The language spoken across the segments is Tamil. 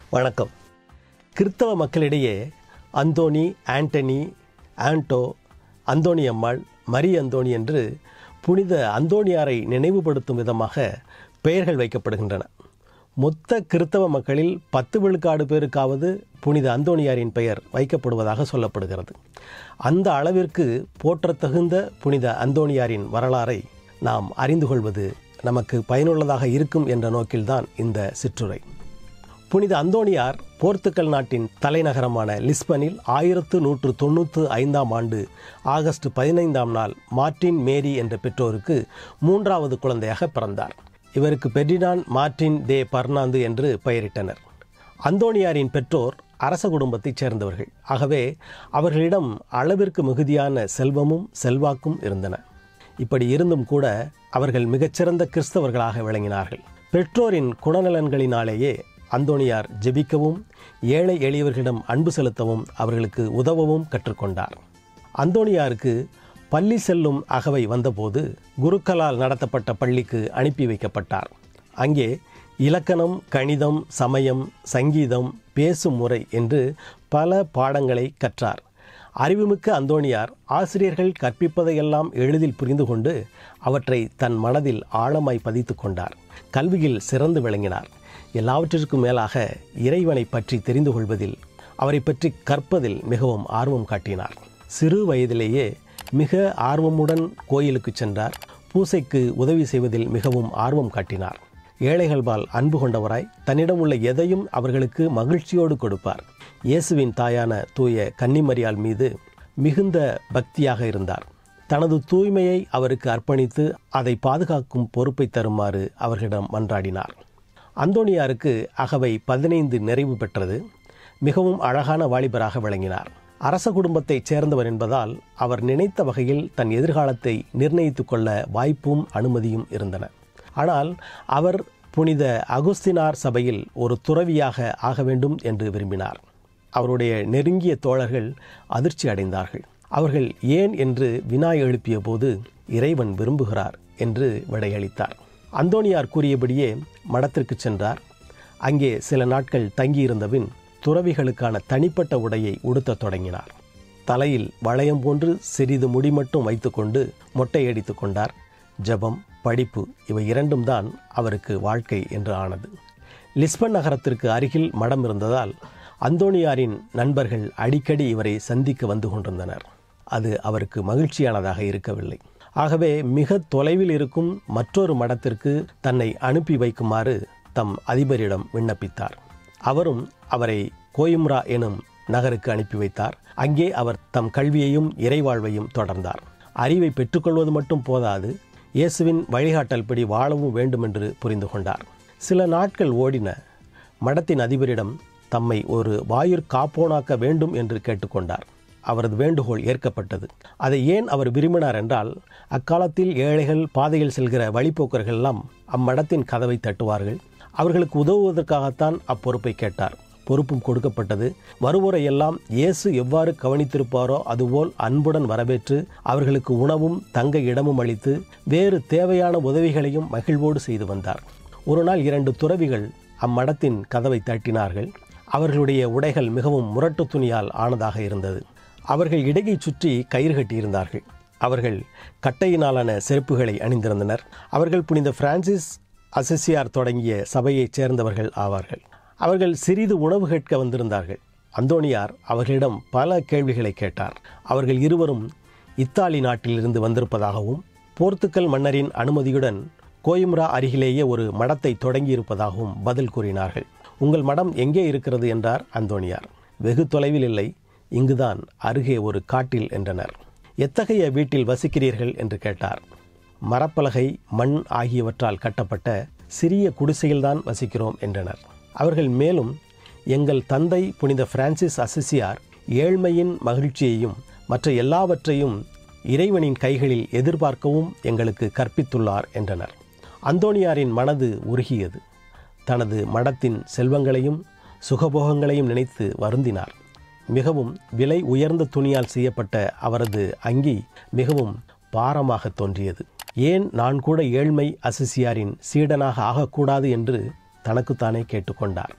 வணக்கம் கிறித்தவ மக்களிடையே அந்தோனி ஆண்டனி ஆண்டோ அந்தோணி அம்மாள் மரி அந்தோணி என்று புனித அந்தோணியாரை நினைவுபடுத்தும் விதமாக பெயர்கள் வைக்கப்படுகின்றன மொத்த கிறித்தவ மக்களில் பத்து விழுக்காடு பேருக்காவது புனித அந்தோணியாரின் பெயர் வைக்கப்படுவதாக சொல்லப்படுகிறது அந்த அளவிற்கு போற்றத்தகுந்த புனித அந்தோணியாரின் வரலாறை நாம் அறிந்து கொள்வது நமக்கு பயனுள்ளதாக இருக்கும் என்ற நோக்கில்தான் இந்த சிற்றுரை புனித அந்தோணியார் போர்த்துக்கல் நாட்டின் தலைநகரமான லிஸ்பனில் ஆயிரத்து நூற்று தொண்ணூற்று ஐந்தாம் ஆண்டு ஆகஸ்ட் பதினைந்தாம் நாள் மார்டின் மேரி என்ற பெற்றோருக்கு மூன்றாவது குழந்தையாக பிறந்தார் இவருக்கு பெர்டினான் மார்டின் தே பர்னாந்து என்று பெயரிட்டனர் அந்தோணியாரின் பெற்றோர் அரச குடும்பத்தைச் சேர்ந்தவர்கள் ஆகவே அவர்களிடம் அளவிற்கு மிகுதியான செல்வமும் செல்வாக்கும் இருந்தன இப்படி இருந்தும் கூட அவர்கள் மிகச்சிறந்த கிறிஸ்தவர்களாக விளங்கினார்கள் பெற்றோரின் குணநலன்களினாலேயே அந்தோணியார் ஜெபிக்கவும் ஏழை எளியவர்களிடம் அன்பு செலுத்தவும் அவர்களுக்கு உதவவும் கற்றுக்கொண்டார் அந்தோணியாருக்கு பள்ளி செல்லும் அகவை வந்தபோது குருக்களால் நடத்தப்பட்ட பள்ளிக்கு அனுப்பி வைக்கப்பட்டார் அங்கே இலக்கணம் கணிதம் சமயம் சங்கீதம் பேசும் முறை என்று பல பாடங்களை கற்றார் அறிவுமிக்க அந்தோணியார் ஆசிரியர்கள் கற்பிப்பதையெல்லாம் எளிதில் புரிந்து கொண்டு அவற்றை தன் மனதில் ஆழமாய் பதித்து கொண்டார் கல்வியில் சிறந்து விளங்கினார் எல்லாவற்றிற்கும் மேலாக இறைவனை பற்றி தெரிந்து கொள்வதில் அவரை பற்றி கற்பதில் மிகவும் ஆர்வம் காட்டினார் சிறு வயதிலேயே மிக ஆர்வமுடன் கோயிலுக்கு சென்றார் பூசைக்கு உதவி செய்வதில் மிகவும் ஆர்வம் காட்டினார் ஏழைகள்பால் அன்பு கொண்டவராய் தன்னிடம் உள்ள எதையும் அவர்களுக்கு மகிழ்ச்சியோடு கொடுப்பார் இயேசுவின் தாயான தூய கன்னிமரியால் மீது மிகுந்த பக்தியாக இருந்தார் தனது தூய்மையை அவருக்கு அர்ப்பணித்து அதை பாதுகாக்கும் பொறுப்பை தருமாறு அவர்களிடம் மன்றாடினார் அந்தோணியாருக்கு அகவை பதினைந்து நிறைவு பெற்றது மிகவும் அழகான வாலிபராக விளங்கினார் அரச குடும்பத்தைச் சேர்ந்தவர் என்பதால் அவர் நினைத்த வகையில் தன் எதிர்காலத்தை நிர்ணயித்து கொள்ள வாய்ப்பும் அனுமதியும் இருந்தன ஆனால் அவர் புனித அகுஸ்தினார் சபையில் ஒரு துறவியாக ஆக வேண்டும் என்று விரும்பினார் அவருடைய நெருங்கிய தோழர்கள் அதிர்ச்சி அடைந்தார்கள் அவர்கள் ஏன் என்று வினா எழுப்பிய போது இறைவன் விரும்புகிறார் என்று விடையளித்தார் அந்தோணியார் கூறியபடியே மடத்திற்கு சென்றார் அங்கே சில நாட்கள் தங்கியிருந்தபின் துறவிகளுக்கான தனிப்பட்ட உடையை உடுத்தத் தொடங்கினார் தலையில் வளையம் போன்று சிறிது முடி மட்டும் வைத்துக்கொண்டு மொட்டையடித்து கொண்டார் ஜபம் படிப்பு இவை இரண்டும் தான் அவருக்கு வாழ்க்கை என்று ஆனது லிஸ்பன் நகரத்திற்கு அருகில் மடம் இருந்ததால் அந்தோணியாரின் நண்பர்கள் அடிக்கடி இவரை சந்திக்க வந்து கொண்டிருந்தனர் அது அவருக்கு மகிழ்ச்சியானதாக இருக்கவில்லை ஆகவே மிக தொலைவில் இருக்கும் மற்றொரு மடத்திற்கு தன்னை அனுப்பி வைக்குமாறு தம் அதிபரிடம் விண்ணப்பித்தார் அவரும் அவரை கோயும்ரா எனும் நகருக்கு அனுப்பி வைத்தார் அங்கே அவர் தம் கல்வியையும் இறைவாழ்வையும் தொடர்ந்தார் அறிவை பெற்றுக்கொள்வது மட்டும் போதாது இயேசுவின் வழிகாட்டல்படி வாழவும் வேண்டுமென்று புரிந்து கொண்டார் சில நாட்கள் ஓடின மடத்தின் அதிபரிடம் தம்மை ஒரு வாயுர் காப்போனாக்க வேண்டும் என்று கேட்டுக்கொண்டார் அவரது வேண்டுகோள் ஏற்கப்பட்டது அதை ஏன் அவர் விரும்பினார் என்றால் அக்காலத்தில் ஏழைகள் பாதையில் செல்கிற வழிப்போக்கர்கள் எல்லாம் அம்மடத்தின் கதவை தட்டுவார்கள் அவர்களுக்கு உதவுவதற்காகத்தான் அப்பொறுப்பை கேட்டார் பொறுப்பும் கொடுக்கப்பட்டது வருவோரை எல்லாம் இயேசு எவ்வாறு கவனித்திருப்பாரோ அதுபோல் அன்புடன் வரவேற்று அவர்களுக்கு உணவும் தங்க இடமும் அளித்து வேறு தேவையான உதவிகளையும் மகிழ்வோடு செய்து வந்தார் ஒரு நாள் இரண்டு துறவிகள் அம்மடத்தின் கதவை தட்டினார்கள் அவர்களுடைய உடைகள் மிகவும் முரட்டு துணியால் ஆனதாக இருந்தது அவர்கள் இடையை சுற்றி கயிறு கட்டியிருந்தார்கள் அவர்கள் கட்டையினாலான செருப்புகளை அணிந்திருந்தனர் அவர்கள் புனித பிரான்சிஸ் அசிசியார் தொடங்கிய சபையைச் சேர்ந்தவர்கள் ஆவார்கள் அவர்கள் சிறிது உணவு கேட்க வந்திருந்தார்கள் அந்தோணியார் அவர்களிடம் பல கேள்விகளை கேட்டார் அவர்கள் இருவரும் இத்தாலி நாட்டிலிருந்து வந்திருப்பதாகவும் போர்த்துக்கல் மன்னரின் அனுமதியுடன் கோயும்ரா அருகிலேயே ஒரு மடத்தை தொடங்கியிருப்பதாகவும் பதில் கூறினார்கள் உங்கள் மடம் எங்கே இருக்கிறது என்றார் அந்தோணியார் வெகு தொலைவில் இல்லை இங்குதான் அருகே ஒரு காட்டில் என்றனர் எத்தகைய வீட்டில் வசிக்கிறீர்கள் என்று கேட்டார் மரப்பலகை மண் ஆகியவற்றால் கட்டப்பட்ட சிறிய குடிசையில்தான் வசிக்கிறோம் என்றனர் அவர்கள் மேலும் எங்கள் தந்தை புனித பிரான்சிஸ் அசிசியார் ஏழ்மையின் மகிழ்ச்சியையும் மற்ற எல்லாவற்றையும் இறைவனின் கைகளில் எதிர்பார்க்கவும் எங்களுக்கு கற்பித்துள்ளார் என்றனர் அந்தோணியாரின் மனது உருகியது தனது மடத்தின் செல்வங்களையும் சுகபோகங்களையும் நினைத்து வருந்தினார் மிகவும் விலை உயர்ந்த துணியால் செய்யப்பட்ட அவரது அங்கி மிகவும் பாரமாக தோன்றியது ஏன் நான் கூட ஏழ்மை அசிசியாரின் சீடனாக ஆகக்கூடாது என்று தனக்குத்தானே கேட்டுக்கொண்டார்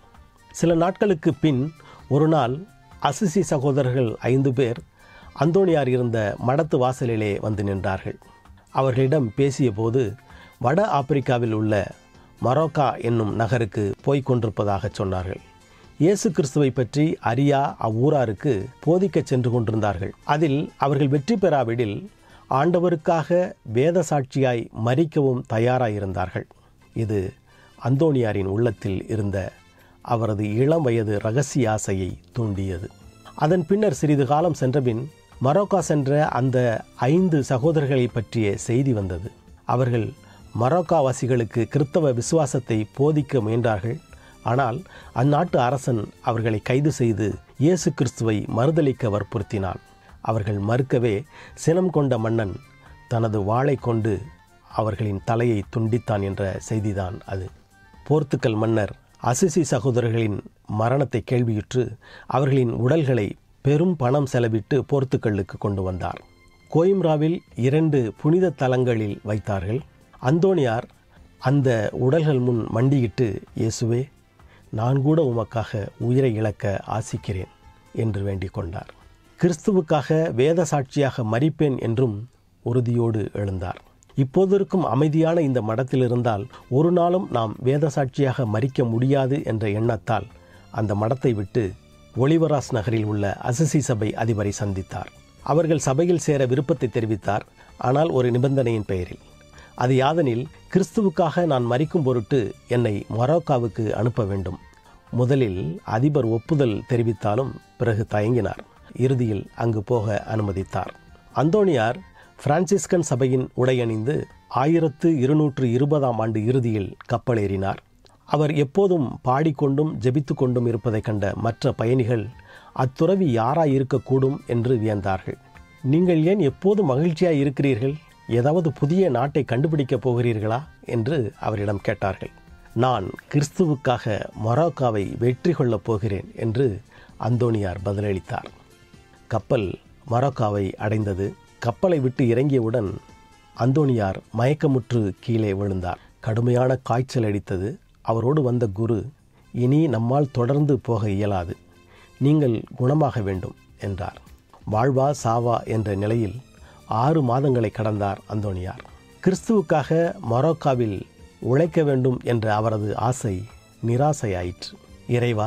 சில நாட்களுக்கு பின் ஒரு நாள் அசிசி சகோதரர்கள் ஐந்து பேர் அந்தோணியார் இருந்த மடத்து வாசலிலே வந்து நின்றார்கள் அவர்களிடம் பேசியபோது வட ஆப்பிரிக்காவில் உள்ள மரோக்கா என்னும் நகருக்கு போய்க் கொண்டிருப்பதாக சொன்னார்கள் இயேசு கிறிஸ்துவை பற்றி அறியா அவ்வூராருக்கு போதிக்கச் சென்று கொண்டிருந்தார்கள் அதில் அவர்கள் வெற்றி பெறாவிடில் ஆண்டவருக்காக வேத சாட்சியாய் மறிக்கவும் தயாராயிருந்தார்கள் இது அந்தோணியாரின் உள்ளத்தில் இருந்த அவரது இளம் வயது ரகசிய ஆசையை தூண்டியது அதன் பின்னர் சிறிது காலம் சென்றபின் மரோக்கா சென்ற அந்த ஐந்து சகோதரர்களை பற்றிய செய்தி வந்தது அவர்கள் மரோக்காவாசிகளுக்கு கிறித்தவ விசுவாசத்தை போதிக்க முயன்றார்கள் ஆனால் அந்நாட்டு அரசன் அவர்களை கைது செய்து இயேசு கிறிஸ்துவை மறுதளிக்க வற்புறுத்தினான் அவர்கள் மறுக்கவே சினம் கொண்ட மன்னன் தனது வாளை கொண்டு அவர்களின் தலையை துண்டித்தான் என்ற செய்திதான் அது போர்த்துக்கல் மன்னர் அசிசி சகோதரர்களின் மரணத்தை கேள்வியுற்று அவர்களின் உடல்களை பெரும் பணம் செலவிட்டு போர்த்துக்கல்லுக்கு கொண்டு வந்தார் கோயிம்ராவில் இரண்டு புனித தலங்களில் வைத்தார்கள் அந்தோணியார் அந்த உடல்கள் முன் மண்டியிட்டு இயேசுவே நான் கூட உமக்காக உயிரை இழக்க ஆசிக்கிறேன் என்று வேண்டிக் கொண்டார் கிறிஸ்துவுக்காக வேத சாட்சியாக மறிப்பேன் என்றும் உறுதியோடு எழுந்தார் இப்போது இருக்கும் அமைதியான இந்த மடத்தில் இருந்தால் ஒரு நாளும் நாம் வேத சாட்சியாக மறிக்க முடியாது என்ற எண்ணத்தால் அந்த மடத்தை விட்டு ஒளிவராஸ் நகரில் உள்ள அசசி சபை அதிபரை சந்தித்தார் அவர்கள் சபையில் சேர விருப்பத்தை தெரிவித்தார் ஆனால் ஒரு நிபந்தனையின் பெயரில் அது யாதெனில் கிறிஸ்துவுக்காக நான் மறிக்கும் பொருட்டு என்னை மொரோக்காவுக்கு அனுப்ப வேண்டும் முதலில் அதிபர் ஒப்புதல் தெரிவித்தாலும் பிறகு தயங்கினார் இறுதியில் அங்கு போக அனுமதித்தார் அந்தோணியார் பிரான்சிஸ்கன் சபையின் உடையணிந்து ஆயிரத்து இருநூற்று இருபதாம் ஆண்டு இறுதியில் கப்பலேறினார் அவர் எப்போதும் பாடிக்கொண்டும் ஜெபித்து கொண்டும் இருப்பதைக் கண்ட மற்ற பயணிகள் அத்துறவி யாராய் இருக்கக்கூடும் என்று வியந்தார்கள் நீங்கள் ஏன் எப்போதும் மகிழ்ச்சியாய் இருக்கிறீர்கள் ஏதாவது புதிய நாட்டை கண்டுபிடிக்கப் போகிறீர்களா என்று அவரிடம் கேட்டார்கள் நான் கிறிஸ்துவுக்காக மொராக்காவை வெற்றி கொள்ளப் போகிறேன் என்று அந்தோணியார் பதிலளித்தார் கப்பல் மொராக்காவை அடைந்தது கப்பலை விட்டு இறங்கியவுடன் அந்தோணியார் மயக்கமுற்று கீழே விழுந்தார் கடுமையான காய்ச்சல் அடித்தது அவரோடு வந்த குரு இனி நம்மால் தொடர்ந்து போக இயலாது நீங்கள் குணமாக வேண்டும் என்றார் வாழ்வா சாவா என்ற நிலையில் ஆறு மாதங்களை கடந்தார் அந்தோணியார் கிறிஸ்துவுக்காக மொரோக்காவில் உழைக்க வேண்டும் என்ற அவரது ஆசை நிராசையாயிற்று இறைவா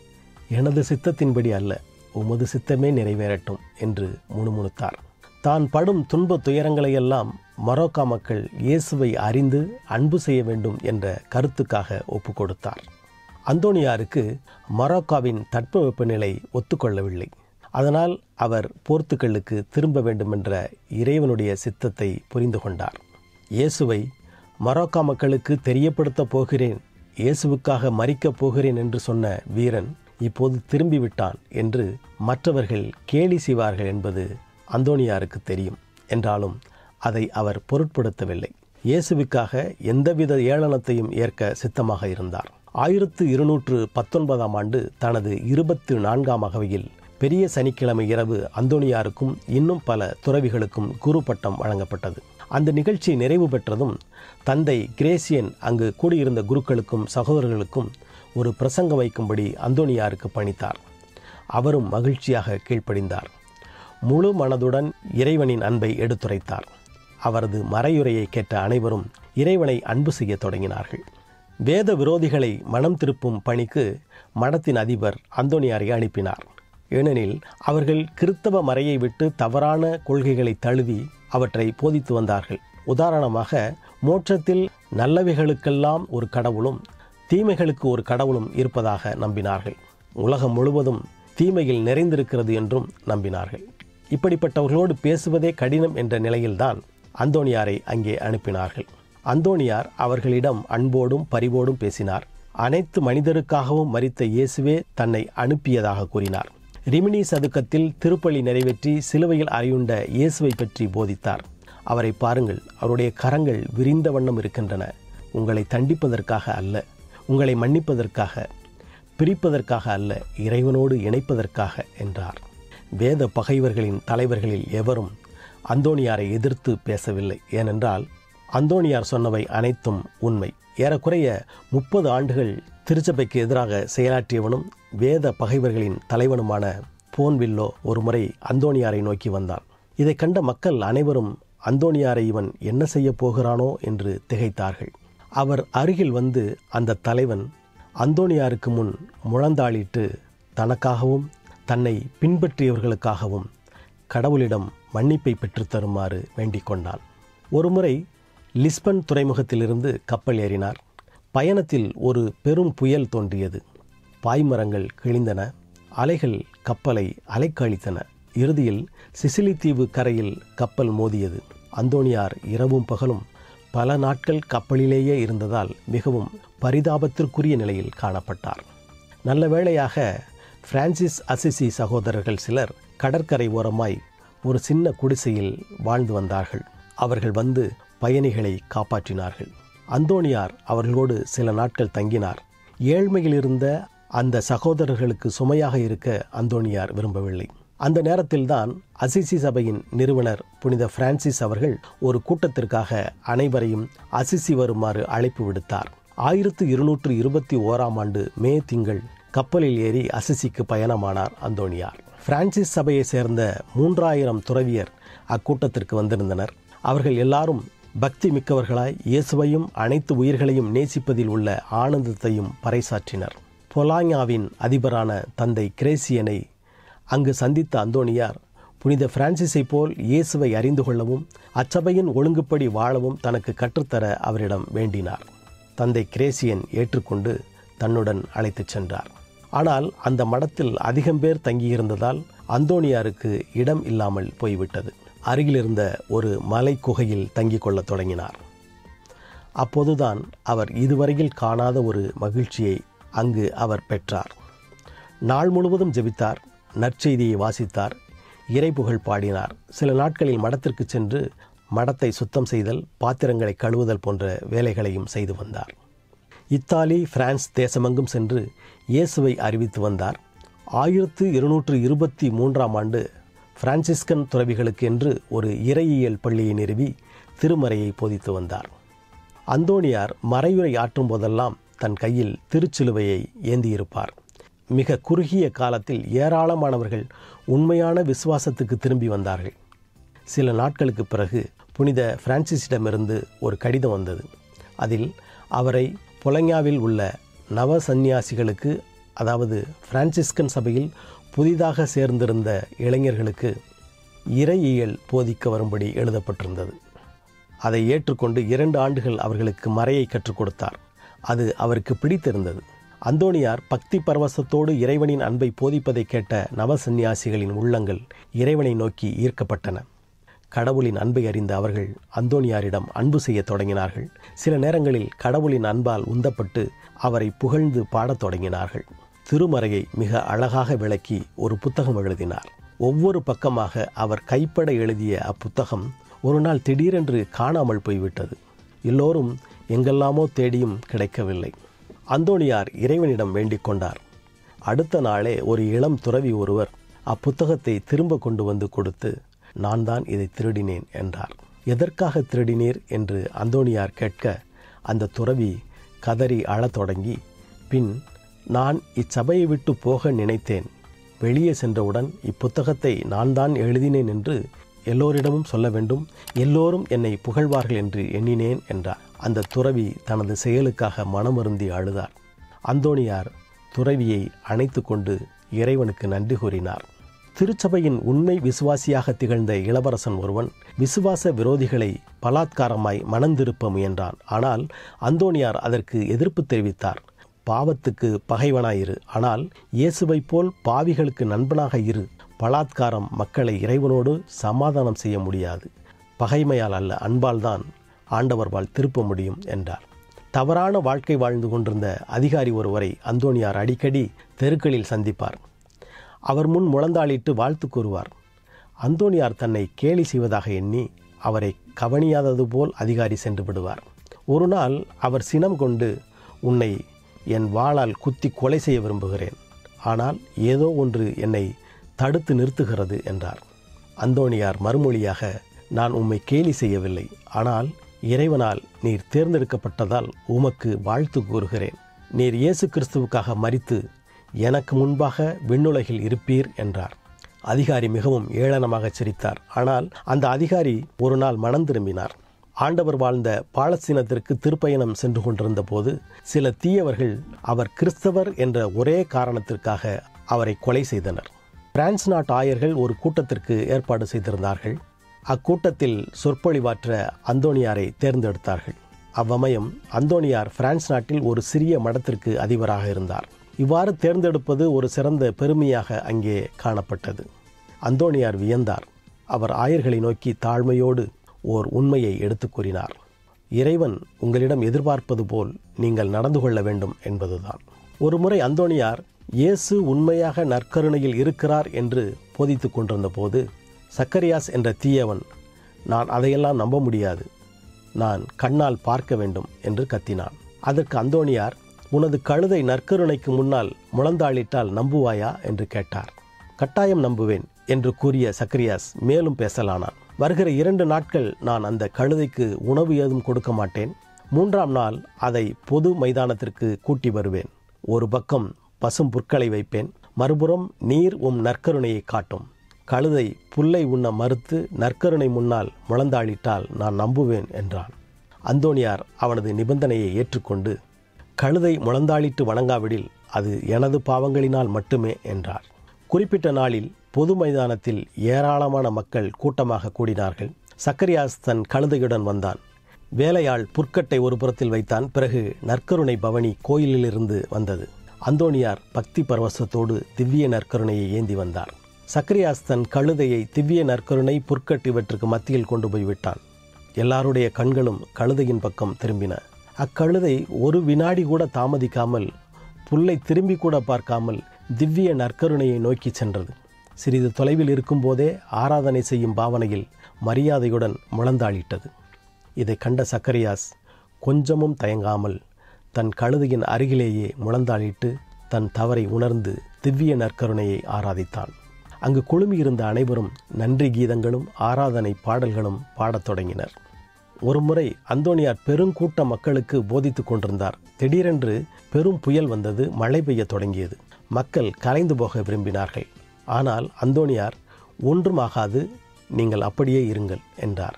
எனது சித்தத்தின்படி அல்ல உமது சித்தமே நிறைவேறட்டும் என்று முணுமுணுத்தார் தான் படும் துன்ப துயரங்களையெல்லாம் மரோக்கா மக்கள் இயேசுவை அறிந்து அன்பு செய்ய வேண்டும் என்ற கருத்துக்காக ஒப்பு கொடுத்தார் அந்தோணியாருக்கு மரோக்காவின் தட்பவெப்பநிலை ஒத்துக்கொள்ளவில்லை அதனால் அவர் போர்த்துக்கல்லுக்கு திரும்ப வேண்டுமென்ற இறைவனுடைய சித்தத்தை புரிந்து கொண்டார் இயேசுவை மரோக்கா மக்களுக்கு தெரியப்படுத்தப் போகிறேன் இயேசுவுக்காக மறிக்கப் போகிறேன் என்று சொன்ன வீரன் இப்போது திரும்பிவிட்டான் என்று மற்றவர்கள் கேலி செய்வார்கள் என்பது அந்தோணியாருக்கு தெரியும் என்றாலும் அதை அவர் பொருட்படுத்தவில்லை இயேசுவுக்காக எந்தவித ஏளனத்தையும் ஏற்க சித்தமாக இருந்தார் ஆயிரத்து இருநூற்று பத்தொன்பதாம் ஆண்டு தனது இருபத்து நான்காம் அகவையில் பெரிய சனிக்கிழமை இரவு அந்தோணியாருக்கும் இன்னும் பல துறவிகளுக்கும் குரு பட்டம் வழங்கப்பட்டது அந்த நிகழ்ச்சி நிறைவு பெற்றதும் தந்தை கிரேசியன் அங்கு கூடியிருந்த குருக்களுக்கும் சகோதரர்களுக்கும் ஒரு பிரசங்கம் வைக்கும்படி அந்தோணியாருக்கு பணித்தார் அவரும் மகிழ்ச்சியாக கீழ்ப்படிந்தார் முழு மனதுடன் இறைவனின் அன்பை எடுத்துரைத்தார் அவரது மறையுரையை கேட்ட அனைவரும் இறைவனை அன்பு செய்யத் தொடங்கினார்கள் வேத விரோதிகளை மனம் திருப்பும் பணிக்கு மடத்தின் அதிபர் அந்தோணியாரை அனுப்பினார் ஏனெனில் அவர்கள் கிறித்தவ மறையை விட்டு தவறான கொள்கைகளை தழுவி அவற்றை போதித்து வந்தார்கள் உதாரணமாக மோட்சத்தில் நல்லவைகளுக்கெல்லாம் ஒரு கடவுளும் தீமைகளுக்கு ஒரு கடவுளும் இருப்பதாக நம்பினார்கள் உலகம் முழுவதும் தீமையில் நிறைந்திருக்கிறது என்றும் நம்பினார்கள் இப்படிப்பட்டவர்களோடு பேசுவதே கடினம் என்ற நிலையில்தான் அந்தோணியாரை அங்கே அனுப்பினார்கள் அந்தோணியார் அவர்களிடம் அன்போடும் பரிவோடும் பேசினார் அனைத்து மனிதருக்காகவும் மறித்த இயேசுவே தன்னை அனுப்பியதாக கூறினார் ரிமினி சதுக்கத்தில் திருப்பலி நிறைவேற்றி சிலுவையில் அறையுண்ட இயேசுவை பற்றி போதித்தார் அவரை பாருங்கள் அவருடைய கரங்கள் விரிந்த வண்ணம் இருக்கின்றன உங்களை தண்டிப்பதற்காக அல்ல உங்களை மன்னிப்பதற்காக பிரிப்பதற்காக அல்ல இறைவனோடு இணைப்பதற்காக என்றார் வேத பகைவர்களின் தலைவர்களில் எவரும் அந்தோணியாரை எதிர்த்து பேசவில்லை ஏனென்றால் அந்தோணியார் சொன்னவை அனைத்தும் உண்மை ஏறக்குறைய முப்பது ஆண்டுகள் திருச்சபைக்கு எதிராக செயலாற்றியவனும் வேத பகைவர்களின் தலைவனுமான போன்வில்லோ ஒருமுறை அந்தோணியாரை நோக்கி வந்தான் இதை கண்ட மக்கள் அனைவரும் அந்தோணியாரை இவன் என்ன செய்யப் போகிறானோ என்று திகைத்தார்கள் அவர் அருகில் வந்து அந்த தலைவன் அந்தோணியாருக்கு முன் முழந்தாளிட்டு தனக்காகவும் தன்னை பின்பற்றியவர்களுக்காகவும் கடவுளிடம் மன்னிப்பை பெற்றுத் தருமாறு வேண்டிக் கொண்டான் ஒருமுறை லிஸ்பன் துறைமுகத்திலிருந்து கப்பல் ஏறினார் பயணத்தில் ஒரு பெரும் புயல் தோன்றியது பாய்மரங்கள் கிழிந்தன அலைகள் கப்பலை அலைக்கழித்தன இறுதியில் சிசிலி தீவு கரையில் கப்பல் மோதியது அந்தோணியார் இரவும் பகலும் பல நாட்கள் கப்பலிலேயே இருந்ததால் மிகவும் பரிதாபத்திற்குரிய நிலையில் காணப்பட்டார் நல்ல வேளையாக பிரான்சிஸ் அசிசி சகோதரர்கள் சிலர் கடற்கரை ஓரமாய் ஒரு சின்ன குடிசையில் வாழ்ந்து வந்தார்கள் அவர்கள் வந்து பயணிகளை காப்பாற்றினார்கள் அந்தோணியார் அவர்களோடு சில நாட்கள் தங்கினார் ஏழ்மையில் இருந்த அந்த சகோதரர்களுக்கு சுமையாக இருக்க அந்தோணியார் விரும்பவில்லை அந்த நேரத்தில்தான் அசிசி சபையின் நிறுவனர் புனித பிரான்சிஸ் அவர்கள் ஒரு கூட்டத்திற்காக அனைவரையும் அசிசி வருமாறு அழைப்பு விடுத்தார் ஆயிரத்து இருநூற்று இருபத்தி ஓராம் ஆண்டு மே திங்கள் கப்பலில் ஏறி அசிசிக்கு பயணமானார் அந்தோணியார் பிரான்சிஸ் சபையை சேர்ந்த மூன்றாயிரம் துறவியர் அக்கூட்டத்திற்கு வந்திருந்தனர் அவர்கள் எல்லாரும் பக்தி மிக்கவர்களாய் இயேசுவையும் அனைத்து உயிர்களையும் நேசிப்பதில் உள்ள ஆனந்தத்தையும் பறைசாற்றினர் பொலாங்யாவின் அதிபரான தந்தை கிரேசியனை அங்கு சந்தித்த அந்தோணியார் புனித பிரான்சிஸை போல் இயேசுவை அறிந்து கொள்ளவும் அச்சபையின் ஒழுங்குப்படி வாழவும் தனக்கு கற்றுத்தர அவரிடம் வேண்டினார் தந்தை கிரேசியன் ஏற்றுக்கொண்டு தன்னுடன் அழைத்துச் சென்றார் ஆனால் அந்த மடத்தில் அதிகம் பேர் தங்கியிருந்ததால் அந்தோணியாருக்கு இடம் இல்லாமல் போய்விட்டது அருகிலிருந்த ஒரு மலை குகையில் தங்கிக் கொள்ளத் தொடங்கினார் அப்போதுதான் அவர் இதுவரையில் காணாத ஒரு மகிழ்ச்சியை அங்கு அவர் பெற்றார் நாள் முழுவதும் ஜெபித்தார் நற்செய்தியை வாசித்தார் இறைப்புகழ் பாடினார் சில நாட்களில் மடத்திற்கு சென்று மடத்தை சுத்தம் செய்தல் பாத்திரங்களை கழுவுதல் போன்ற வேலைகளையும் செய்து வந்தார் இத்தாலி பிரான்ஸ் தேசமெங்கும் சென்று இயேசுவை அறிவித்து வந்தார் ஆயிரத்து இருநூற்று இருபத்தி மூன்றாம் ஆண்டு பிரான்சிஸ்கன் துறவிகளுக்கு என்று ஒரு இறையியல் பள்ளியை நிறுவி திருமறையை போதித்து வந்தார் அந்தோணியார் மறையுரை ஆற்றும் போதெல்லாம் தன் கையில் திருச்சிலுவையை ஏந்தியிருப்பார் மிக குறுகிய காலத்தில் ஏராளமானவர்கள் உண்மையான விசுவாசத்துக்கு திரும்பி வந்தார்கள் சில நாட்களுக்கு பிறகு புனித பிரான்சிஸிடமிருந்து ஒரு கடிதம் வந்தது அதில் அவரை பொலங்காவில் உள்ள நவ சந்நியாசிகளுக்கு அதாவது பிரான்சிஸ்கன் சபையில் புதிதாக சேர்ந்திருந்த இளைஞர்களுக்கு இறையியல் போதிக்க வரும்படி எழுதப்பட்டிருந்தது அதை ஏற்றுக்கொண்டு இரண்டு ஆண்டுகள் அவர்களுக்கு மறையை கற்றுக் கொடுத்தார் அது அவருக்கு பிடித்திருந்தது அந்தோணியார் பக்தி பரவசத்தோடு இறைவனின் அன்பை போதிப்பதை கேட்ட நவ சந்நியாசிகளின் உள்ளங்கள் இறைவனை நோக்கி ஈர்க்கப்பட்டன கடவுளின் அன்பை அறிந்த அவர்கள் அந்தோணியாரிடம் அன்பு செய்ய தொடங்கினார்கள் சில நேரங்களில் கடவுளின் அன்பால் உந்தப்பட்டு அவரை புகழ்ந்து பாடத் தொடங்கினார்கள் திருமறையை மிக அழகாக விளக்கி ஒரு புத்தகம் எழுதினார் ஒவ்வொரு பக்கமாக அவர் கைப்பட எழுதிய அப்புத்தகம் ஒரு நாள் திடீரென்று காணாமல் போய்விட்டது எல்லோரும் எங்கெல்லாமோ தேடியும் கிடைக்கவில்லை அந்தோணியார் இறைவனிடம் வேண்டிக் கொண்டார் அடுத்த நாளே ஒரு இளம் துறவி ஒருவர் அப்புத்தகத்தை திரும்ப கொண்டு வந்து கொடுத்து நான் தான் இதை திருடினேன் என்றார் எதற்காக திருடினீர் என்று அந்தோணியார் கேட்க அந்த துறவி கதறி அழத் தொடங்கி பின் நான் இச்சபையை விட்டு போக நினைத்தேன் வெளியே சென்றவுடன் இப்புத்தகத்தை நான் தான் எழுதினேன் என்று எல்லோரிடமும் சொல்ல வேண்டும் எல்லோரும் என்னை புகழ்வார்கள் என்று எண்ணினேன் என்றார் அந்த துறவி தனது செயலுக்காக மனமருந்தி அழுதார் அந்தோணியார் துறவியை அணைத்து கொண்டு இறைவனுக்கு நன்றி கூறினார் திருச்சபையின் உண்மை விசுவாசியாக திகழ்ந்த இளவரசன் ஒருவன் விசுவாச விரோதிகளை பலாத்காரமாய் மணந்திருப்ப முயன்றான் ஆனால் அந்தோணியார் அதற்கு எதிர்ப்பு தெரிவித்தார் பாவத்துக்கு பகைவனாயிரு ஆனால் இயேசுவைப் போல் பாவிகளுக்கு நண்பனாக இரு பலாத்காரம் மக்களை இறைவனோடு சமாதானம் செய்ய முடியாது பகைமையால் அல்ல அன்பால் தான் ஆண்டவர்வால் திருப்ப முடியும் என்றார் தவறான வாழ்க்கை வாழ்ந்து கொண்டிருந்த அதிகாரி ஒருவரை அந்தோணியார் அடிக்கடி தெருக்களில் சந்திப்பார் அவர் முன் முழந்தாளிட்டு வாழ்த்து கூறுவார் அந்தோணியார் தன்னை கேலி செய்வதாக எண்ணி அவரை கவனியாதது போல் அதிகாரி சென்று விடுவார் ஒரு நாள் அவர் சினம் கொண்டு உன்னை என் வாளால் குத்தி கொலை செய்ய விரும்புகிறேன் ஆனால் ஏதோ ஒன்று என்னை தடுத்து நிறுத்துகிறது என்றார் அந்தோணியார் மறுமொழியாக நான் உம்மை கேலி செய்யவில்லை ஆனால் இறைவனால் நீர் தேர்ந்தெடுக்கப்பட்டதால் உமக்கு வாழ்த்து கூறுகிறேன் நீர் இயேசு கிறிஸ்துவுக்காக மரித்து எனக்கு முன்பாக விண்ணுலகில் இருப்பீர் என்றார் அதிகாரி மிகவும் ஏளனமாக சிரித்தார் ஆனால் அந்த அதிகாரி ஒரு நாள் மனம் திரும்பினார் ஆண்டவர் வாழ்ந்த பாலஸ்தீனத்திற்கு திருப்பயணம் சென்று கொண்டிருந்த போது சில தீயவர்கள் அவர் கிறிஸ்தவர் என்ற ஒரே காரணத்திற்காக அவரை கொலை செய்தனர் பிரான்ஸ் நாட்டு ஆயர்கள் ஒரு கூட்டத்திற்கு ஏற்பாடு செய்திருந்தார்கள் அக்கூட்டத்தில் சொற்பொழிவாற்ற அந்தோனியாரை தேர்ந்தெடுத்தார்கள் அவ்வமயம் அந்தோனியார் பிரான்ஸ் நாட்டில் ஒரு சிறிய மடத்திற்கு அதிபராக இருந்தார் இவ்வாறு தேர்ந்தெடுப்பது ஒரு சிறந்த பெருமையாக அங்கே காணப்பட்டது அந்தோனியார் வியந்தார் அவர் ஆயர்களை நோக்கி தாழ்மையோடு ஓர் உண்மையை எடுத்துக் கூறினார் இறைவன் உங்களிடம் எதிர்பார்ப்பது போல் நீங்கள் நடந்து கொள்ள வேண்டும் என்பதுதான் ஒருமுறை அந்தோனியார் இயேசு உண்மையாக நற்கருணையில் இருக்கிறார் என்று போதித்துக் கொண்டிருந்த போது சக்கரியாஸ் என்ற தீயவன் நான் அதையெல்லாம் நம்ப முடியாது நான் கண்ணால் பார்க்க வேண்டும் என்று கத்தினான் அதற்கு அந்தோனியார் உனது கழுதை நற்கருணைக்கு முன்னால் முழந்தாளிட்டால் நம்புவாயா என்று கேட்டார் கட்டாயம் நம்புவேன் என்று கூறிய சக்கரியாஸ் மேலும் பேசலானான் வருகிற இரண்டு நாட்கள் நான் அந்த கழுதைக்கு உணவு ஏதும் கொடுக்க மாட்டேன் மூன்றாம் நாள் அதை பொது மைதானத்திற்கு கூட்டி வருவேன் ஒரு பக்கம் பசும் புற்களை வைப்பேன் மறுபுறம் நீர் உம் நற்கருணையை காட்டும் கழுதை புல்லை உண்ண மறுத்து நற்கருணை முன்னால் முழந்தாளிட்டால் நான் நம்புவேன் என்றான் அந்தோனியார் அவனது நிபந்தனையை ஏற்றுக்கொண்டு கழுதை முழந்தாளிட்டு வணங்காவிடில் அது எனது பாவங்களினால் மட்டுமே என்றார் குறிப்பிட்ட நாளில் பொது மைதானத்தில் ஏராளமான மக்கள் கூட்டமாக கூடினார்கள் சக்கரியாஸ் தன் கழுதையுடன் வந்தான் வேலையாள் புற்கட்டை ஒரு புறத்தில் வைத்தான் பிறகு நற்கருணை பவனி கோயிலிலிருந்து வந்தது அந்தோனியார் பக்தி பரவசத்தோடு திவ்ய நற்கருணையை ஏந்தி வந்தார் சக்கரியாஸ் தன் கழுதையை திவ்ய நற்கருணை புற்கட்டு இவற்றுக்கு மத்தியில் கொண்டு போய் விட்டான் எல்லாருடைய கண்களும் கழுதையின் பக்கம் திரும்பின அக்கழுதை ஒரு வினாடி கூட தாமதிக்காமல் புல்லை திரும்பி கூட பார்க்காமல் திவ்ய நற்கருணையை நோக்கி சென்றது சிறிது தொலைவில் இருக்கும்போதே ஆராதனை செய்யும் பாவனையில் மரியாதையுடன் முழந்தாளிட்டது இதை கண்ட சக்கரியாஸ் கொஞ்சமும் தயங்காமல் தன் கழுதையின் அருகிலேயே முழந்தாளிட்டு தன் தவறை உணர்ந்து திவ்ய நற்கருணையை ஆராதித்தான் அங்கு குழுமியிருந்த அனைவரும் நன்றி கீதங்களும் ஆராதனை பாடல்களும் பாடத் தொடங்கினர் ஒருமுறை அந்தோனியார் பெருங்கூட்ட மக்களுக்கு போதித்துக் கொண்டிருந்தார் திடீரென்று பெரும் புயல் வந்தது மழை பெய்யத் தொடங்கியது மக்கள் கலைந்து போக விரும்பினார்கள் ஆனால் அந்தோனியார் ஒன்றுமாகாது நீங்கள் அப்படியே இருங்கள் என்றார்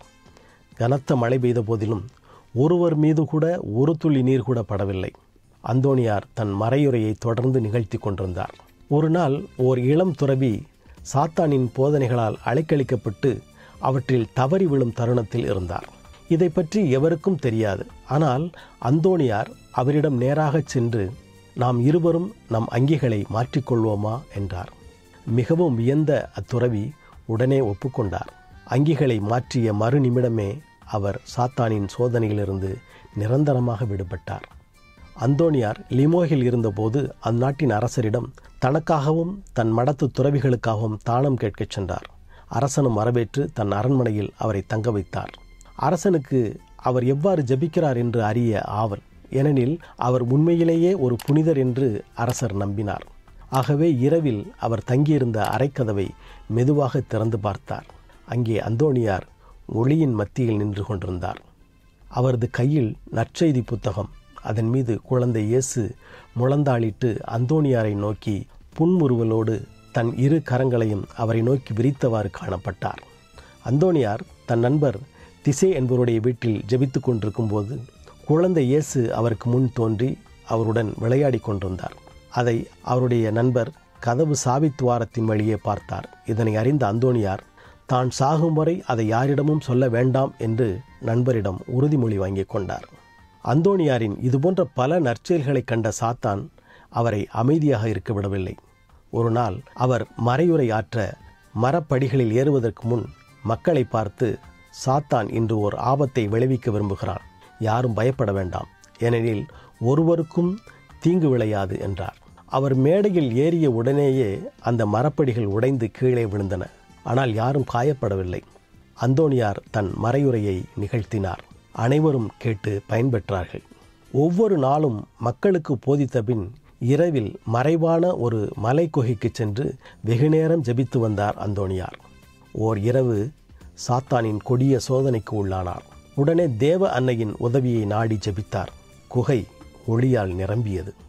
கனத்த மழை பெய்த போதிலும் ஒருவர் மீது கூட ஒரு துளி நீர் கூட படவில்லை அந்தோனியார் தன் மறையுரையை தொடர்ந்து நிகழ்த்தி கொண்டிருந்தார் ஒரு நாள் ஓர் இளம் துறவி சாத்தானின் போதனைகளால் அலைக்கழிக்கப்பட்டு அவற்றில் தவறி விழும் தருணத்தில் இருந்தார் இதை பற்றி எவருக்கும் தெரியாது ஆனால் அந்தோணியார் அவரிடம் நேராகச் சென்று நாம் இருவரும் நம் அங்கிகளை மாற்றிக்கொள்வோமா என்றார் மிகவும் வியந்த அத்துறவி உடனே ஒப்புக்கொண்டார் அங்கிகளை மாற்றிய மறு நிமிடமே அவர் சாத்தானின் சோதனையிலிருந்து நிரந்தரமாக விடுபட்டார் அந்தோனியார் லிமோகில் இருந்தபோது அந்நாட்டின் அரசரிடம் தனக்காகவும் தன் மடத்து துறவிகளுக்காகவும் தாளம் கேட்கச் சென்றார் அரசனும் வரவேற்று தன் அரண்மனையில் அவரை தங்க வைத்தார் அரசனுக்கு அவர் எவ்வாறு ஜபிக்கிறார் என்று அறிய ஆவல் ஏனெனில் அவர் உண்மையிலேயே ஒரு புனிதர் என்று அரசர் நம்பினார் ஆகவே இரவில் அவர் தங்கியிருந்த அறைக்கதவை மெதுவாக திறந்து பார்த்தார் அங்கே அந்தோணியார் ஒளியின் மத்தியில் நின்று கொண்டிருந்தார் அவரது கையில் நற்செய்தி புத்தகம் அதன் மீது குழந்தை இயேசு முழந்தாளிட்டு அந்தோணியாரை நோக்கி புன்முறுவலோடு தன் இரு கரங்களையும் அவரை நோக்கி விரித்தவாறு காணப்பட்டார் அந்தோணியார் தன் நண்பர் திசை என்பவருடைய வீட்டில் ஜெபித்து கொண்டிருக்கும் போது குழந்தை இயேசு அவருக்கு முன் தோன்றி அவருடன் விளையாடி கொண்டிருந்தார் அதை அவருடைய நண்பர் கதவு சாவித்துவாரத்தின் வழியே பார்த்தார் இதனை அறிந்த அந்தோணியார் தான் சாகும் வரை அதை யாரிடமும் சொல்ல வேண்டாம் என்று நண்பரிடம் உறுதிமொழி வாங்கிக் கொண்டார் அந்தோணியாரின் இதுபோன்ற பல நற்செயல்களை கண்ட சாத்தான் அவரை அமைதியாக இருக்க விடவில்லை ஒரு நாள் அவர் மறையுரை ஆற்ற மரப்படிகளில் ஏறுவதற்கு முன் மக்களை பார்த்து சாத்தான் இன்று ஓர் ஆபத்தை விளைவிக்க விரும்புகிறான் யாரும் பயப்பட வேண்டாம் ஏனெனில் ஒருவருக்கும் தீங்கு விளையாது என்றார் அவர் மேடையில் ஏறிய உடனேயே அந்த மரப்படிகள் உடைந்து கீழே விழுந்தன ஆனால் யாரும் காயப்படவில்லை அந்தோணியார் தன் மறையுரையை நிகழ்த்தினார் அனைவரும் கேட்டு பயன்பெற்றார்கள் ஒவ்வொரு நாளும் மக்களுக்கு போதித்த பின் இரவில் மறைவான ஒரு மலை குகைக்கு சென்று வெகுநேரம் ஜெபித்து வந்தார் அந்தோணியார் ஓர் இரவு சாத்தானின் கொடிய சோதனைக்கு உள்ளானார் உடனே தேவ அன்னையின் உதவியை நாடி ஜெபித்தார் குகை ஒளியால் நிரம்பியது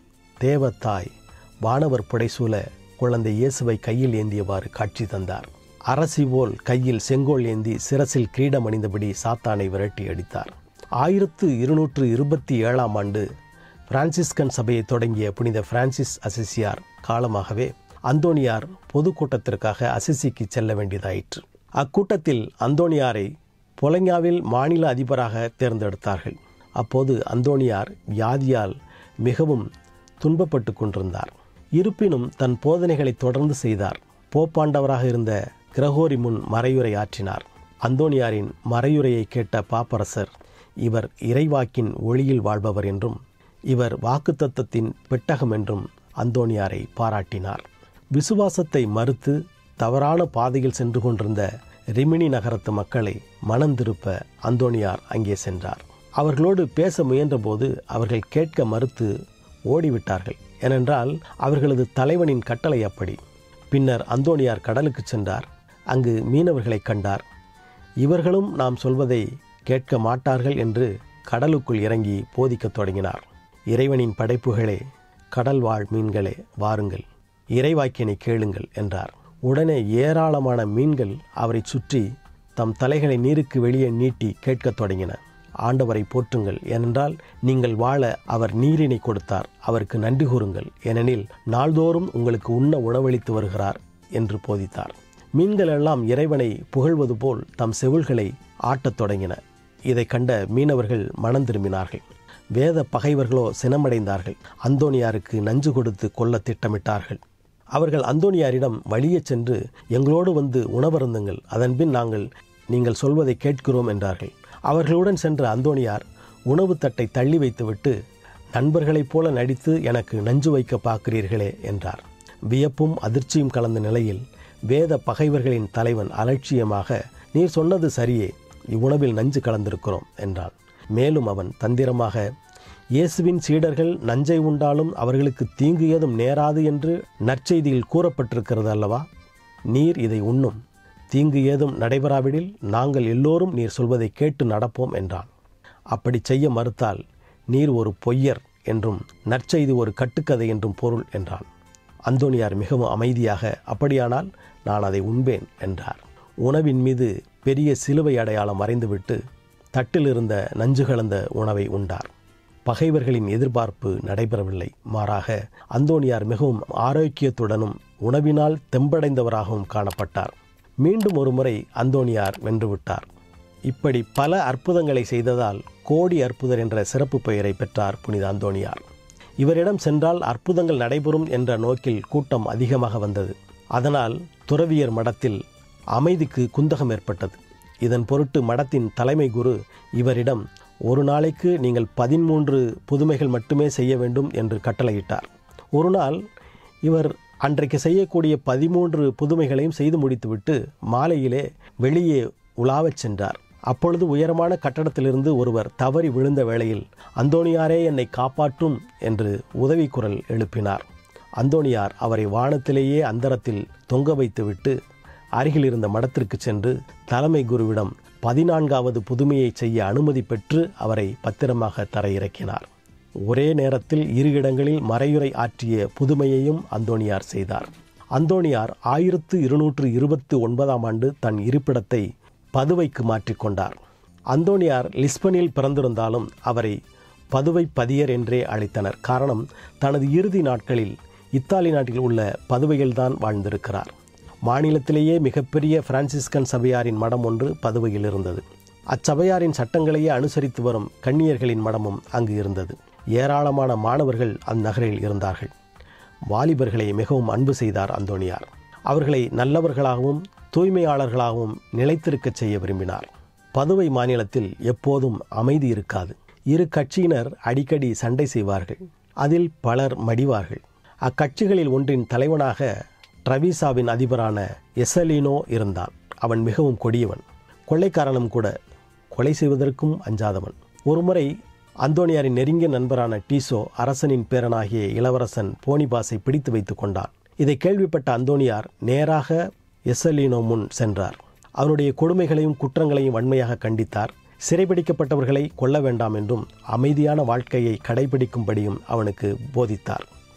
தேவத்தாய் வானவர் புடைசூழ குழந்தை இயேசுவை கையில் ஏந்தியவாறு காட்சி தந்தார் அரசி போல் கையில் செங்கோல் ஏந்தி சிரசில் கிரீடம் அணிந்தபடி சாத்தானை விரட்டி அடித்தார் ஆயிரத்து இருநூற்று இருபத்தி ஏழாம் ஆண்டு பிரான்சிஸ்கன் சபையை தொடங்கிய புனித பிரான்சிஸ் அசிசியார் காலமாகவே அந்தோனியார் பொதுக்கூட்டத்திற்காக அசிசிக்கு செல்ல வேண்டியதாயிற்று அக்கூட்டத்தில் அந்தோனியாரை பொலங்காவில் மாநில அதிபராக தேர்ந்தெடுத்தார்கள் அப்போது அந்தோனியார் வியாதியால் மிகவும் துன்பப்பட்டு கொண்டிருந்தார் இருப்பினும் தன் போதனைகளை தொடர்ந்து செய்தார் போப்பாண்டவராக இருந்த கிரகோரி முன் மறையுரை ஆற்றினார் அந்தோனியாரின் மறையுரையை கேட்ட பாப்பரசர் இவர் இறைவாக்கின் ஒளியில் வாழ்பவர் என்றும் இவர் வாக்குத்தத்தத்தின் பெட்டகம் என்றும் அந்தோனியாரை பாராட்டினார் விசுவாசத்தை மறுத்து தவறான பாதையில் சென்று கொண்டிருந்த ரிமினி நகரத்து மக்களை மனந்திருப்ப அந்தோனியார் அங்கே சென்றார் அவர்களோடு பேச முயன்றபோது அவர்கள் கேட்க மறுத்து ஓடிவிட்டார்கள் ஏனென்றால் அவர்களது தலைவனின் கட்டளை அப்படி பின்னர் அந்தோனியார் கடலுக்கு சென்றார் அங்கு மீனவர்களை கண்டார் இவர்களும் நாம் சொல்வதை கேட்க மாட்டார்கள் என்று கடலுக்குள் இறங்கி போதிக்கத் தொடங்கினார் இறைவனின் படைப்புகளே கடல் வாழ் மீன்களே வாருங்கள் இறைவாக்கியனை கேளுங்கள் என்றார் உடனே ஏராளமான மீன்கள் அவரை சுற்றி தம் தலைகளை நீருக்கு வெளியே நீட்டி கேட்கத் தொடங்கின ஆண்டவரை போற்றுங்கள் ஏனென்றால் நீங்கள் வாழ அவர் நீரினை கொடுத்தார் அவருக்கு நன்றி கூறுங்கள் ஏனெனில் நாள்தோறும் உங்களுக்கு உண்ண உணவளித்து வருகிறார் என்று போதித்தார் மீன்கள் எல்லாம் இறைவனை புகழ்வது போல் தம் செவில்களை ஆட்டத் தொடங்கின இதை கண்ட மீனவர்கள் மனம் திரும்பினார்கள் வேத பகைவர்களோ சினமடைந்தார்கள் அந்தோனியாருக்கு நஞ்சு கொடுத்து கொல்ல திட்டமிட்டார்கள் அவர்கள் அந்தோனியாரிடம் வழியே சென்று எங்களோடு வந்து உணவருந்துங்கள் அதன்பின் நாங்கள் நீங்கள் சொல்வதை கேட்கிறோம் என்றார்கள் அவர்களுடன் சென்ற அந்தோனியார் உணவு தட்டை தள்ளி வைத்துவிட்டு நண்பர்களைப் போல நடித்து எனக்கு நஞ்சு வைக்க பார்க்கிறீர்களே என்றார் வியப்பும் அதிர்ச்சியும் கலந்த நிலையில் வேத பகைவர்களின் தலைவன் அலட்சியமாக நீர் சொன்னது சரியே இவ்வுணவில் நஞ்சு கலந்திருக்கிறோம் என்றான் மேலும் அவன் தந்திரமாக இயேசுவின் சீடர்கள் நஞ்சை உண்டாலும் அவர்களுக்கு தீங்கு ஏதும் நேராது என்று நற்செய்தியில் கூறப்பட்டிருக்கிறது அல்லவா நீர் இதை உண்ணும் தீங்கு ஏதும் நடைபெறாவிடில் நாங்கள் எல்லோரும் நீர் சொல்வதை கேட்டு நடப்போம் என்றான் அப்படி செய்ய மறுத்தால் நீர் ஒரு பொய்யர் என்றும் நற்செய்தி ஒரு கட்டுக்கதை என்றும் பொருள் என்றான் அந்தோனியார் மிகவும் அமைதியாக அப்படியானால் நான் அதை உண்பேன் என்றார் உணவின் மீது பெரிய சிலுவை அடையாளம் மறைந்துவிட்டு தட்டில் இருந்த நஞ்சு கலந்த உணவை உண்டார் பகைவர்களின் எதிர்பார்ப்பு நடைபெறவில்லை மாறாக அந்தோனியார் மிகவும் ஆரோக்கியத்துடனும் உணவினால் தெம்படைந்தவராகவும் காணப்பட்டார் மீண்டும் ஒருமுறை அந்தோனியார் வென்றுவிட்டார் இப்படி பல அற்புதங்களை செய்ததால் கோடி அற்புதர் என்ற சிறப்பு பெயரை பெற்றார் புனித அந்தோனியார் இவரிடம் சென்றால் அற்புதங்கள் நடைபெறும் என்ற நோக்கில் கூட்டம் அதிகமாக வந்தது அதனால் துறவியர் மடத்தில் அமைதிக்கு குந்தகம் ஏற்பட்டது இதன் பொருட்டு மடத்தின் தலைமை குரு இவரிடம் ஒரு நாளைக்கு நீங்கள் பதிமூன்று புதுமைகள் மட்டுமே செய்ய வேண்டும் என்று கட்டளையிட்டார் ஒரு நாள் இவர் அன்றைக்கு செய்யக்கூடிய பதிமூன்று புதுமைகளையும் செய்து முடித்துவிட்டு மாலையிலே வெளியே உலாவச் சென்றார் அப்பொழுது உயரமான கட்டடத்திலிருந்து ஒருவர் தவறி விழுந்த வேளையில் அந்தோணியாரே என்னை காப்பாற்றும் என்று உதவி குரல் எழுப்பினார் அந்தோணியார் அவரை வானத்திலேயே அந்தரத்தில் தொங்க வைத்துவிட்டு அருகில் இருந்த மடத்திற்கு சென்று தலைமை குருவிடம் பதினான்காவது புதுமையை செய்ய அனுமதி பெற்று அவரை பத்திரமாக தரையிறக்கினார் ஒரே நேரத்தில் இரு இடங்களில் மறையுரை ஆற்றிய புதுமையையும் அந்தோணியார் செய்தார் அந்தோணியார் ஆயிரத்து இருநூற்று இருபத்தி ஒன்பதாம் ஆண்டு தன் இருப்பிடத்தை பதுவைக்கு மாற்றிக்கொண்டார் அந்தோணியார் லிஸ்பனில் பிறந்திருந்தாலும் அவரை பதுவை பதியர் என்றே அழைத்தனர் காரணம் தனது இறுதி நாட்களில் இத்தாலி நாட்டில் உள்ள பதுவையில்தான் வாழ்ந்திருக்கிறார் மாநிலத்திலேயே மிகப்பெரிய பிரான்சிஸ்கன் சபையாரின் மடம் ஒன்று பதுவையில் இருந்தது அச்சபையாரின் சட்டங்களையே அனுசரித்து வரும் கன்னியர்களின் மடமும் அங்கு இருந்தது ஏராளமான மாணவர்கள் அந்நகரில் இருந்தார்கள் வாலிபர்களை மிகவும் அன்பு செய்தார் அந்தோணியார் அவர்களை நல்லவர்களாகவும் தூய்மையாளர்களாகவும் நிலைத்திருக்கச் செய்ய விரும்பினார் பதுவை மாநிலத்தில் எப்போதும் அமைதி இருக்காது இரு கட்சியினர் அடிக்கடி சண்டை செய்வார்கள் அதில் பலர் மடிவார்கள் அக்கட்சிகளில் ஒன்றின் தலைவனாக ட்ரவிசாவின் அதிபரான எசலினோ இருந்தான் அவன் மிகவும் கொடியவன் கொள்ளைக்காரனும் கூட கொலை செய்வதற்கும் அஞ்சாதவன் ஒருமுறை அந்தோனியாரின் நெருங்கிய நண்பரான டீசோ அரசனின் பேரனாகிய இளவரசன் போனிபாஸை பிடித்து வைத்து கொண்டான் இதை கேள்விப்பட்ட அந்தோனியார் நேராக எசலினோ முன் சென்றார் அவனுடைய கொடுமைகளையும் குற்றங்களையும் வன்மையாக கண்டித்தார் சிறைபிடிக்கப்பட்டவர்களை கொல்ல வேண்டாம் என்றும் அமைதியான வாழ்க்கையை கடைபிடிக்கும்படியும் அவனுக்கு போதித்தார்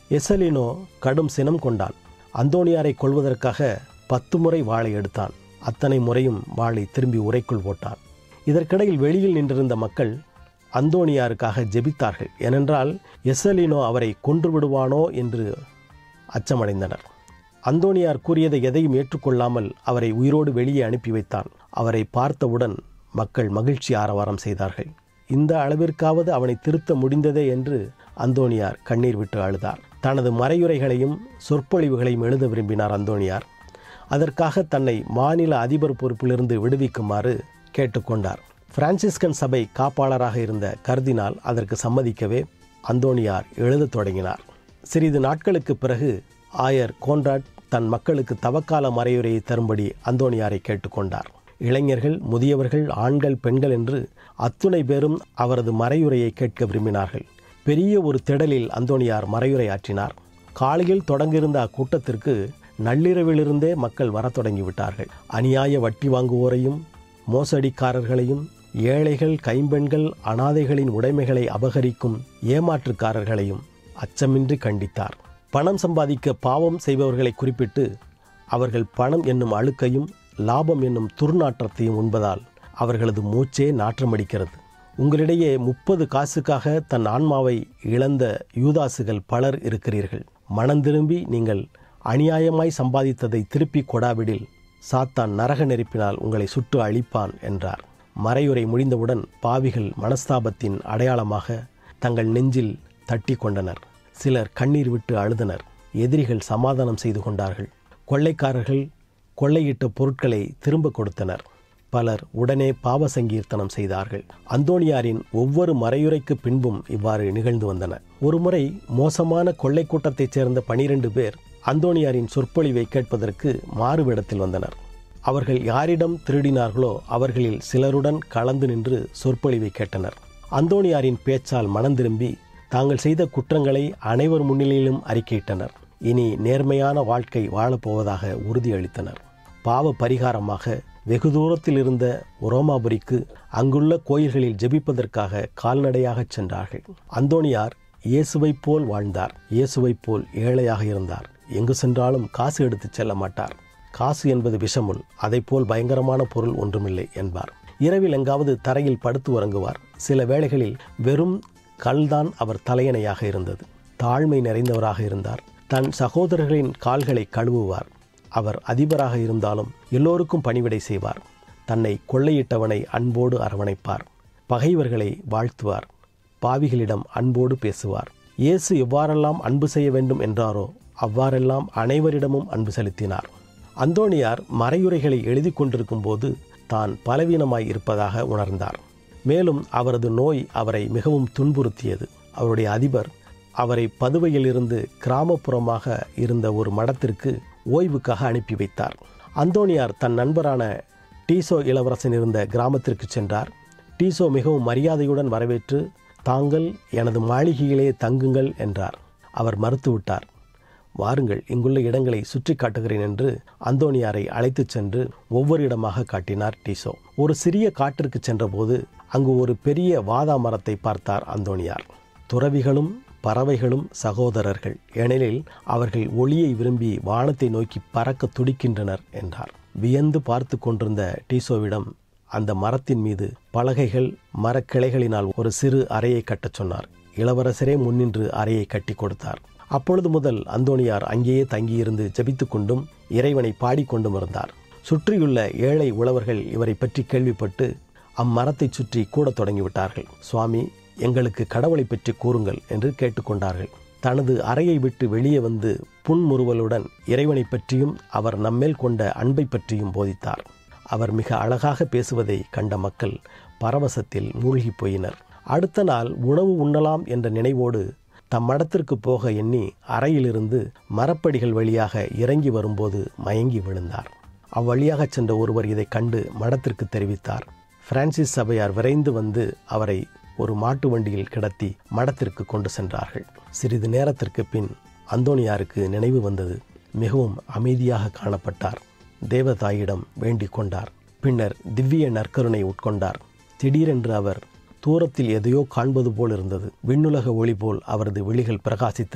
எசலினோ கடும் சினம் கொண்டான் அந்தோணியாரை கொள்வதற்காக பத்து முறை வாளை எடுத்தான் அத்தனை முறையும் வாளை திரும்பி உரைக்குள் போட்டான் இதற்கிடையில் வெளியில் நின்றிருந்த மக்கள் அந்தோணியாருக்காக ஜெபித்தார்கள் ஏனென்றால் எசலினோ அவரை கொன்று விடுவானோ என்று அச்சமடைந்தனர் அந்தோணியார் கூறியதை எதையும் ஏற்றுக்கொள்ளாமல் அவரை உயிரோடு வெளியே அனுப்பி வைத்தான் அவரை பார்த்தவுடன் மக்கள் மகிழ்ச்சி ஆரவாரம் செய்தார்கள் இந்த அளவிற்காவது அவனை திருத்த முடிந்ததே என்று அந்தோணியார் கண்ணீர் விட்டு அழுதார் தனது மறையுரைகளையும் சொற்பொழிவுகளையும் எழுத விரும்பினார் அந்தோணியார் அதற்காக தன்னை மாநில அதிபர் பொறுப்பிலிருந்து விடுவிக்குமாறு கேட்டுக்கொண்டார் பிரான்சிஸ்கன் சபை காப்பாளராக இருந்த கர்தினால் அதற்கு சம்மதிக்கவே அந்தோணியார் எழுதத் தொடங்கினார் சிறிது நாட்களுக்கு பிறகு ஆயர் கோன்ராட் தன் மக்களுக்கு தவக்கால மறையுரையை தரும்படி அந்தோணியாரை கேட்டுக்கொண்டார் இளைஞர்கள் முதியவர்கள் ஆண்கள் பெண்கள் என்று அத்துணை பேரும் அவரது மறையுரையை கேட்க விரும்பினார்கள் பெரிய ஒரு திடலில் அந்தோணியார் மறையுரை ஆற்றினார் காலையில் தொடங்கியிருந்த அக்கூட்டத்திற்கு நள்ளிரவிலிருந்தே மக்கள் வரத் தொடங்கிவிட்டார்கள் அநியாய வட்டி வாங்குவோரையும் மோசடிக்காரர்களையும் ஏழைகள் கைம்பெண்கள் அனாதைகளின் உடைமைகளை அபகரிக்கும் ஏமாற்றுக்காரர்களையும் அச்சமின்றி கண்டித்தார் பணம் சம்பாதிக்க பாவம் செய்பவர்களை குறிப்பிட்டு அவர்கள் பணம் என்னும் அழுக்கையும் லாபம் என்னும் துர்நாற்றத்தையும் உண்பதால் அவர்களது மூச்சே நாற்றமடிக்கிறது உங்களிடையே முப்பது காசுக்காக தன் ஆன்மாவை இழந்த யூதாசுகள் பலர் இருக்கிறீர்கள் மனம் திரும்பி நீங்கள் அநியாயமாய் சம்பாதித்ததை திருப்பி கொடாவிடில் சாத்தான் நரக நெருப்பினால் உங்களை சுட்டு அழிப்பான் என்றார் மறையுரை முடிந்தவுடன் பாவிகள் மனஸ்தாபத்தின் அடையாளமாக தங்கள் நெஞ்சில் தட்டி கொண்டனர் சிலர் கண்ணீர் விட்டு அழுதனர் எதிரிகள் சமாதானம் செய்து கொண்டார்கள் கொள்ளைக்காரர்கள் கொள்ளையிட்ட பொருட்களை திரும்ப கொடுத்தனர் பலர் உடனே பாவ சங்கீர்த்தனம் செய்தார்கள் அந்தோணியாரின் ஒவ்வொரு மறையுரைக்கு பின்பும் இவ்வாறு நிகழ்ந்து வந்தன ஒருமுறை மோசமான கொள்ளை கூட்டத்தைச் சேர்ந்த பனிரெண்டு பேர் அந்தோணியாரின் சொற்பொழிவை கேட்பதற்கு மாறுவிடத்தில் வந்தனர் அவர்கள் யாரிடம் திருடினார்களோ அவர்களில் சிலருடன் கலந்து நின்று சொற்பொழிவை கேட்டனர் அந்தோணியாரின் பேச்சால் மனம் திரும்பி தாங்கள் செய்த குற்றங்களை அனைவர் முன்னிலையிலும் அறிக்கையிட்டனர் இனி நேர்மையான வாழ்க்கை வாழப்போவதாக உறுதியளித்தனர் பாவ பரிகாரமாக வெகு தூரத்தில் இருந்த ரோமாபுரிக்கு அங்குள்ள கோயில்களில் ஜெபிப்பதற்காக கால்நடையாகச் சென்றார்கள் அந்தோணியார் இயேசுவைப் போல் வாழ்ந்தார் இயேசுவைப் போல் ஏழையாக இருந்தார் எங்கு சென்றாலும் காசு எடுத்துச் செல்ல மாட்டார் காசு என்பது விஷமுள் அதைப்போல் பயங்கரமான பொருள் ஒன்றுமில்லை என்பார் இரவில் எங்காவது தரையில் படுத்து உறங்குவார் சில வேளைகளில் வெறும் கல்தான் அவர் தலையணையாக இருந்தது தாழ்மை நிறைந்தவராக இருந்தார் தன் சகோதரர்களின் கால்களை கழுவுவார் அவர் அதிபராக இருந்தாலும் எல்லோருக்கும் பணிவிடை செய்வார் தன்னை கொள்ளையிட்டவனை அன்போடு அரவணைப்பார் பகைவர்களை வாழ்த்துவார் பாவிகளிடம் அன்போடு பேசுவார் இயேசு எவ்வாறெல்லாம் அன்பு செய்ய வேண்டும் என்றாரோ அவ்வாறெல்லாம் அனைவரிடமும் அன்பு செலுத்தினார் அந்தோணியார் மறையுரைகளை எழுதி கொண்டிருக்கும் போது தான் பலவீனமாய் இருப்பதாக உணர்ந்தார் மேலும் அவரது நோய் அவரை மிகவும் துன்புறுத்தியது அவருடைய அதிபர் அவரை பதுவையிலிருந்து கிராமப்புறமாக இருந்த ஒரு மடத்திற்கு ஓய்வுக்காக அனுப்பி வைத்தார் அந்தோணியார் தன் நண்பரான டீசோ இளவரசன் இருந்த கிராமத்திற்கு சென்றார் டீசோ மிகவும் மரியாதையுடன் வரவேற்று தாங்கள் எனது மாளிகையிலே தங்குங்கள் என்றார் அவர் மறுத்துவிட்டார் வாருங்கள் இங்குள்ள இடங்களை சுற்றி காட்டுகிறேன் என்று அந்தோணியாரை அழைத்துச் சென்று ஒவ்வொரு இடமாக காட்டினார் டீசோ ஒரு சிறிய காட்டிற்கு சென்றபோது அங்கு ஒரு பெரிய வாதா மரத்தை பார்த்தார் அந்தோணியார் துறவிகளும் பறவைகளும் சகோதரர்கள் ஏனெனில் அவர்கள் ஒளியை விரும்பி வானத்தை நோக்கி பறக்க துடிக்கின்றனர் என்றார் வியந்து பார்த்து கொண்டிருந்த டீசோவிடம் அந்த மரத்தின் மீது பலகைகள் மரக்கிளைகளினால் ஒரு சிறு அறையை கட்டச் சொன்னார் இளவரசரே முன்னின்று அறையை கட்டி கொடுத்தார் அப்பொழுது முதல் அந்தோணியார் அங்கேயே தங்கியிருந்து ஜெபித்துக் கொண்டும் இறைவனை பாடிக்கொண்டும் இருந்தார் சுற்றியுள்ள ஏழை உழவர்கள் இவரை பற்றி கேள்விப்பட்டு அம்மரத்தைச் சுற்றி கூடத் தொடங்கிவிட்டார்கள் சுவாமி எங்களுக்கு கடவுளை பற்றி கூறுங்கள் என்று கேட்டுக்கொண்டார்கள் தனது அறையை விட்டு வெளியே வந்து புன்முறுவலுடன் இறைவனை பற்றியும் அவர் நம்மேல் கொண்ட அன்பை பற்றியும் போதித்தார் அவர் மிக அழகாக பேசுவதை கண்ட மக்கள் பரவசத்தில் மூழ்கி போயினர் அடுத்த நாள் உணவு உண்ணலாம் என்ற நினைவோடு தம் மடத்திற்கு போக எண்ணி அறையிலிருந்து மரப்படிகள் வழியாக இறங்கி வரும்போது மயங்கி விழுந்தார் அவ்வழியாக சென்ற ஒருவர் இதை கண்டு மடத்திற்கு தெரிவித்தார் பிரான்சிஸ் சபையார் விரைந்து வந்து அவரை ஒரு மாட்டு வண்டியில் கிடத்தி மடத்திற்கு கொண்டு சென்றார்கள் சிறிது நேரத்திற்கு பின் அந்தோணியாருக்கு நினைவு வந்தது மிகவும் அமைதியாக காணப்பட்டார் தேவதாயிடம் வேண்டிக் கொண்டார் பின்னர் திவ்ய நற்கருணை உட்கொண்டார் திடீரென்று அவர் தூரத்தில் எதையோ காண்பது போல் இருந்தது விண்ணுலக ஒளி போல் அவரது விழிகள் பிரகாசித்தன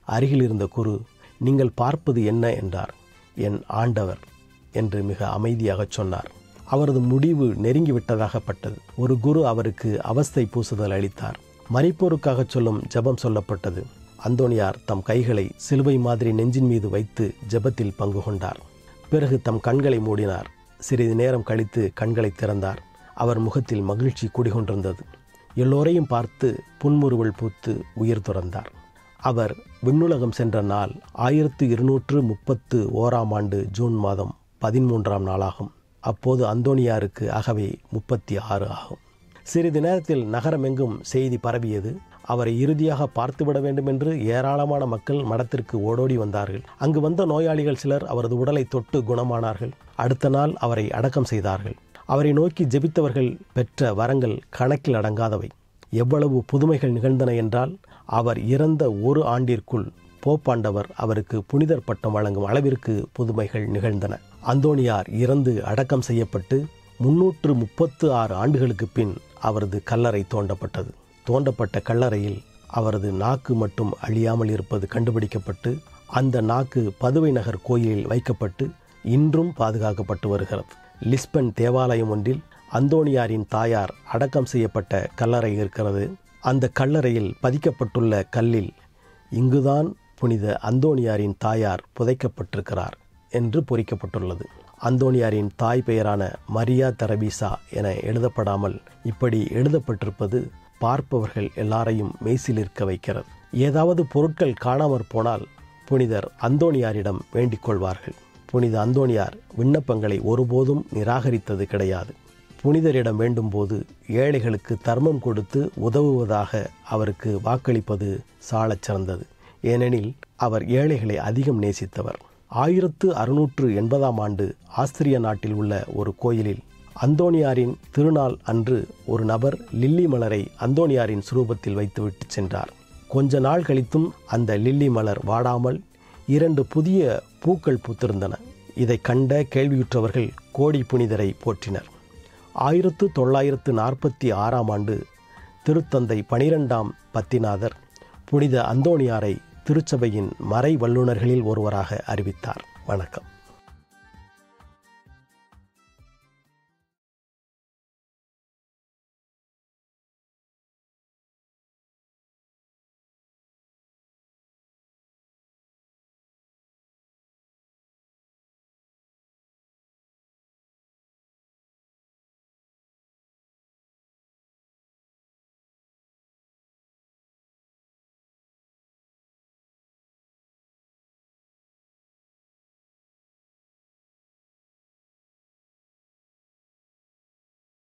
அருகில் இருந்த குரு நீங்கள் பார்ப்பது என்ன என்றார் என் ஆண்டவர் என்று மிக அமைதியாகச் சொன்னார் அவரது முடிவு நெருங்கிவிட்டதாகப்பட்டது ஒரு குரு அவருக்கு அவஸ்தை பூசுதல் அளித்தார் மறிப்போருக்காகச் சொல்லும் ஜெபம் சொல்லப்பட்டது அந்தோனியார் தம் கைகளை சிலுவை மாதிரி நெஞ்சின் மீது வைத்து ஜெபத்தில் பங்கு கொண்டார் பிறகு தம் கண்களை மூடினார் சிறிது நேரம் கழித்து கண்களை திறந்தார் அவர் முகத்தில் மகிழ்ச்சி குடிகொண்டிருந்தது எல்லோரையும் பார்த்து புன்முறுவல் பூத்து உயிர் துறந்தார் அவர் விண்ணுலகம் சென்ற நாள் ஆயிரத்து இருநூற்று முப்பத்து ஓராம் ஆண்டு ஜூன் மாதம் பதிமூன்றாம் நாளாகும் அப்போது அந்தோனியாருக்கு அகவே முப்பத்தி ஆறு ஆகும் சிறிது நேரத்தில் நகரமெங்கும் செய்தி பரவியது அவரை இறுதியாக பார்த்துவிட வேண்டும் என்று ஏராளமான மக்கள் மடத்திற்கு ஓடோடி வந்தார்கள் அங்கு வந்த நோயாளிகள் சிலர் அவரது உடலை தொட்டு குணமானார்கள் அடுத்த நாள் அவரை அடக்கம் செய்தார்கள் அவரை நோக்கி ஜெபித்தவர்கள் பெற்ற வரங்கள் கணக்கில் அடங்காதவை எவ்வளவு புதுமைகள் நிகழ்ந்தன என்றால் அவர் இறந்த ஒரு ஆண்டிற்குள் போப்பாண்டவர் அவருக்கு புனிதர் பட்டம் வழங்கும் அளவிற்கு புதுமைகள் நிகழ்ந்தன அந்தோனியார் இறந்து அடக்கம் செய்யப்பட்டு முன்னூற்று முப்பத்து ஆறு ஆண்டுகளுக்கு பின் அவரது கல்லறை தோண்டப்பட்டது தோண்டப்பட்ட கல்லறையில் அவரது நாக்கு மட்டும் அழியாமல் இருப்பது கண்டுபிடிக்கப்பட்டு அந்த நாக்கு பதுவை நகர் கோயிலில் வைக்கப்பட்டு இன்றும் பாதுகாக்கப்பட்டு வருகிறது லிஸ்பன் தேவாலயம் ஒன்றில் அந்தோனியாரின் தாயார் அடக்கம் செய்யப்பட்ட கல்லறை இருக்கிறது அந்த கல்லறையில் பதிக்கப்பட்டுள்ள கல்லில் இங்குதான் புனித அந்தோனியாரின் தாயார் புதைக்கப்பட்டிருக்கிறார் என்று பொறிக்கப்பட்டுள்ளது அந்தோனியாரின் தாய் பெயரான மரியா தரபீசா என எழுதப்படாமல் இப்படி எழுதப்பட்டிருப்பது பார்ப்பவர்கள் எல்லாரையும் மெய்சிலிருக்க வைக்கிறது ஏதாவது பொருட்கள் காணாமற் போனால் புனிதர் அந்தோனியாரிடம் வேண்டிக் கொள்வார்கள் புனித அந்தோனியார் விண்ணப்பங்களை ஒருபோதும் நிராகரித்தது கிடையாது புனிதரிடம் வேண்டும்போது ஏழைகளுக்கு தர்மம் கொடுத்து உதவுவதாக அவருக்கு வாக்களிப்பது சாலச் சிறந்தது ஏனெனில் அவர் ஏழைகளை அதிகம் நேசித்தவர் ஆயிரத்து அறுநூற்று எண்பதாம் ஆண்டு ஆஸ்திரிய நாட்டில் உள்ள ஒரு கோயிலில் அந்தோனியாரின் திருநாள் அன்று ஒரு நபர் லில்லி மலரை அந்தோனியாரின் சுரூபத்தில் வைத்துவிட்டு சென்றார் கொஞ்ச நாள் கழித்தும் அந்த லில்லி மலர் வாடாமல் இரண்டு புதிய பூக்கள் பூத்திருந்தன இதை கண்ட கேள்வியுற்றவர்கள் கோடி புனிதரை போற்றினர் ஆயிரத்து தொள்ளாயிரத்து நாற்பத்தி ஆறாம் ஆண்டு திருத்தந்தை பனிரெண்டாம் பத்திநாதர் புனித அந்தோணியாரை திருச்சபையின் மறை வல்லுநர்களில் ஒருவராக அறிவித்தார் வணக்கம்